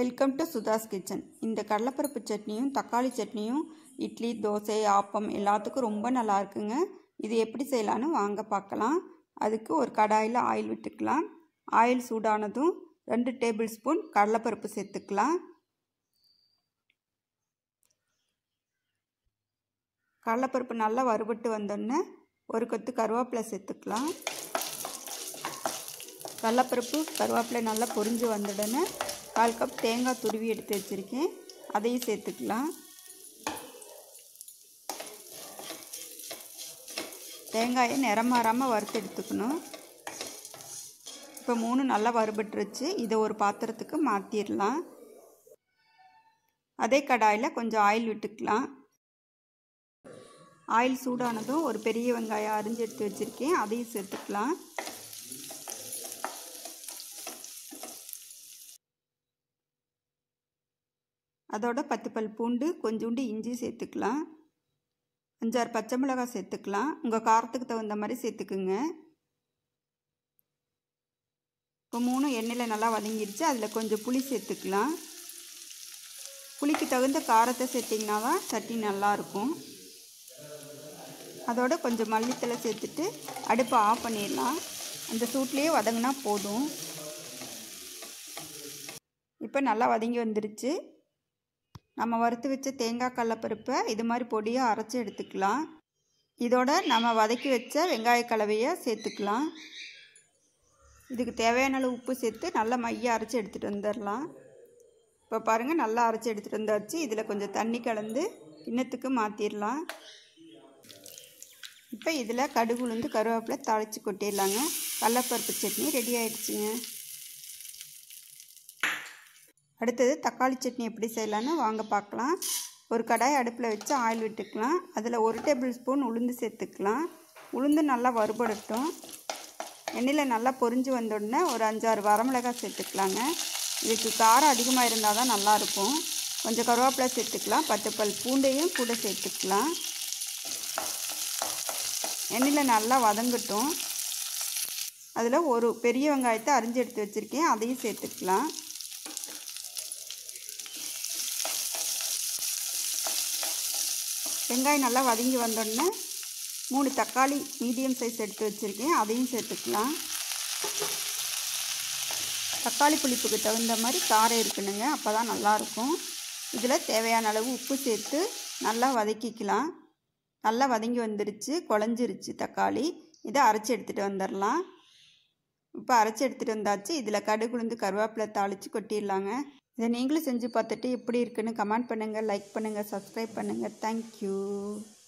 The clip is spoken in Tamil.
வெல்கம் டு சுதாஸ் கிச்சன் இந்த கடலைப்பருப்பு சட்னியும் தக்காளி சட்னியும் இட்லி தோசை ஆப்பம் எல்லாத்துக்கும் ரொம்ப நல்லா இருக்குங்க இது எப்படி செய்யலான்னு வாங்க பார்க்கலாம் அதுக்கு ஒரு கடாயில் ஆயில் விட்டுக்கலாம் ஆயில் சூடானதும் ரெண்டு டேபிள் ஸ்பூன் கடலைப்பருப்பு சேர்த்துக்கலாம் கடலைப்பருப்பு நல்லா வறுபட்டு வந்தோடனே ஒரு கொத்து கருவேப்பிலை சேர்த்துக்கலாம் கடலப்பருப்பு கருவேப்பிலை நல்லா பொரிஞ்சு வந்துடனே கால் கப் தேங்காய் துருவி எடுத்து வச்சுருக்கேன் அதையும் சேர்த்துக்கலாம் தேங்காயை நிறம் மாறாமல் வறுத்து எடுத்துக்கணும் இப்போ மூணு நல்லா வறுபட்டுருச்சு இதை ஒரு பாத்திரத்துக்கு மாற்றிடலாம் அதே கடாயில் கொஞ்சம் ஆயில் விட்டுக்கலாம் ஆயில் சூடானதும் ஒரு பெரிய வெங்காயம் அரிஞ்சு எடுத்து வச்சுருக்கேன் அதையும் சேர்த்துக்கலாம் அதோட பத்து பல் பூண்டு கொஞ்சோண்டு இஞ்சி சேர்த்துக்கலாம் அஞ்சாறு பச்சை மிளகாய் சேர்த்துக்கலாம் உங்கள் காரத்துக்கு தகுந்த மாதிரி சேர்த்துக்குங்க இப்போ மூணு எண்ணெயில் நல்லா வதங்கிடுச்சு அதில் கொஞ்சம் புளி சேர்த்துக்கலாம் புளிக்கு தகுந்த காரத்தை சேர்த்திங்கன்னா தான் சட்னி நல்லாயிருக்கும் அதோட கொஞ்சம் மல்லித்தலை சேர்த்துட்டு அடுப்பை ஆஃப் பண்ணிடலாம் அந்த சூட்லேயே வதங்கினா போதும் இப்போ நல்லா வதங்கி வந்துருச்சு நம்ம வறுத்து வச்ச தேங்காய் கடலப்பருப்பை இது மாதிரி பொடியாக அரைச்சி எடுத்துக்கலாம் இதோட நம்ம வதக்கி வச்ச வெங்காய கலவையை சேர்த்துக்கலாம் இதுக்கு தேவையான அளவு உப்பு சேர்த்து நல்லா மைய அரைச்சி எடுத்துகிட்டு வந்துடலாம் இப்போ பாருங்கள் நல்லா அரைச்சி எடுத்துகிட்டு வந்தாச்சு இதில் கொஞ்சம் தண்ணி கலந்து கிண்ணத்துக்கு மாற்றிடலாம் இப்போ இதில் கடுகு உளுந்து கருவேப்பிலை தாளித்து கொட்டிடலாங்க கடலப்பருப்பு சட்னி ரெடி ஆயிடுச்சுங்க அடுத்தது தக்காளி சட்னி எப்படி செய்யலான்னு வாங்க பார்க்கலாம் ஒரு கடாய் அடுப்பில் வச்சு ஆயில் விட்டுக்கலாம் அதில் ஒரு டேபிள் ஸ்பூன் உளுந்து சேர்த்துக்கலாம் உளுந்து நல்லா வறுபடட்டும் எண்ணெயில் நல்லா பொரிஞ்சு வந்த உடனே ஒரு அஞ்சாறு வரமிளகாய் சேர்த்துக்கலாங்க இதுக்கு காரம் அதிகமாக இருந்தால் தான் நல்லாயிருக்கும் கொஞ்சம் கருவேப்பிலை சேர்த்துக்கலாம் பத்து பல் பூண்டையும் கூட சேர்த்துக்கலாம் எண்ணெயில் நல்லா வதங்கட்டும் அதில் ஒரு பெரிய வெங்காயத்தை அரிஞ்சு எடுத்து வச்சுருக்கேன் அதையும் சேர்த்துக்கலாம் வெங்காயம் நல்லா வதங்கி வந்தோடனே மூணு தக்காளி மீடியம் சைஸ் எடுத்து வச்சுருக்கேன் அதையும் சேர்த்துக்கலாம் தக்காளி புளிப்புக்கு தகுந்த மாதிரி காரம் இருக்கணுங்க அப்போ தான் நல்லாயிருக்கும் இதில் தேவையான அளவு உப்பு சேர்த்து நல்லா வதக்கிக்கலாம் நல்லா வதங்கி வந்துருச்சு குழஞ்சிருச்சு தக்காளி இதை அரைச்சி எடுத்துகிட்டு வந்துடலாம் இப்போ அரைச்சி எடுத்துகிட்டு வந்தாச்சு இதில் கடுகுளுந்து கருவேப்பிலை தாளித்து கொட்டிடலாங்க இதை நீங்களும் செஞ்சு பார்த்துட்டு எப்படி இருக்குன்னு கமெண்ட் பண்ணுங்கள் லைக் பண்ணுங்கள் சப்ஸ்கிரைப் பண்ணுங்கள் தேங்க்யூ